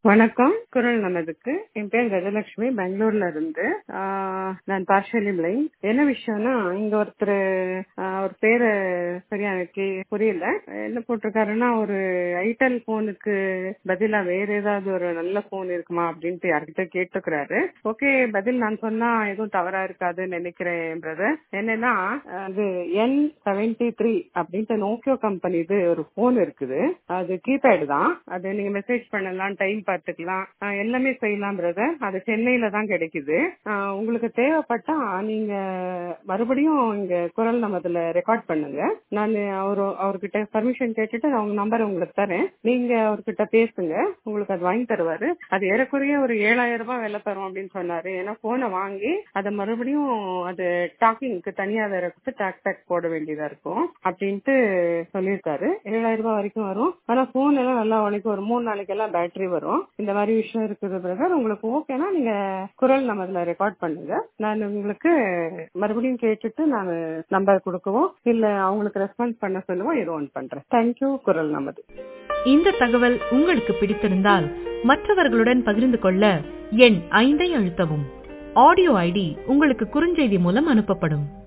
வணக்கம் குரல் நமதுக்கு என் பேர் கஜலட்சுமி பெங்களூர்ல இருந்து ஆஹ் நான் பார்ஷலி பிளைண்ட் என்ன விஷயம்னா இங்க ஒருத்தர் ஒரு பேரு சரியா எனக்கு புரியல என்ன போட்டிருக்காருன்னா ஒரு ஐட்டல் போனுக்கு பதிலா வேற ஏதாவது ஒரு நல்ல போன் இருக்குமா அப்படின்ட்டு யார்கிட்ட கேட்டுக்கிறாரு ஓகே பதில் நான் சொன்னா எதுவும் தவறா இருக்காதுன்னு நினைக்கிறேன் பிரதர் என்னன்னா அது என் செவன்டி த்ரீ அப்படின்ட்டு நோக்கியோ கம்பெனி இது ஒரு போன் இருக்குது அது கீபேடு தான் அது நீங்க மெசேஜ் பண்ணலாம் டைம் பார்த்துக்கலாம் ஆஹ் எல்லாமே செய்யலாம் பிரதர் அது சென்னையில தான் கிடைக்குது ஆஹ் உங்களுக்கு தேவைப்பட்டா நீங்க மறுபடியும் இங்க குரல் நமதுல ரெக்கார்ட் பண்ணுங்க நான் அவரு அவர்கிட்ட பர்மிஷன் கேட்டுட்டு நான் உங்க நம்பர் உங்களுக்கு தரேன் நீங்க அவர்கிட்ட பேசுங்க உங்களுக்கு அது வாங்கி தருவாரு அது ஏறக்குறைய ஒரு ஏழாயிரம் ரூபாய் விலை தரும் அப்படின்னு சொன்னாரு ஏன்னா போனை வாங்கி அதை மறுபடியும் அது டாக்கிங்க்கு தனியா வேற கொடுத்து டாக் டாக் போட வேண்டியதா இருக்கும் அப்படின்ட்டு சொல்லியிருக்காரு ஏழாயிரம் ரூபாய் வரைக்கும் வரும் ஆனா போன் எல்லாம் நல்லா உனக்கு ஒரு மூணு நாளைக்கு எல்லாம் பேட்டரி வரும் இந்த மாதிரி விஷயம் இருக்குது பிரதர் உங்களுக்கு ஓகேனா நீங்க குரல் நம்ம இதுல ரெக்கார்ட் பண்ணுங்க நான் உங்களுக்கு மறுபடியும் கேட்டுட்டு நான் நம்பர் கொடுக்கவும் இல்ல அவங்களுக்கு ரெஸ்பான்ஸ் பண்ண சொல்லுவோம் ஏதோ ஒன்று பண்றேன் தேங்க்யூ குரல் நமது இந்த தகவல் உங்களுக்கு பிடித்திருந்தால் மற்றவர்களுடன் பகிர்ந்து கொள்ள எண் ஐந்தை அழுத்தவும் ஆடியோ ஐடி உங்களுக்கு குறுஞ்செய்தி மூலம் அனுப்பப்படும்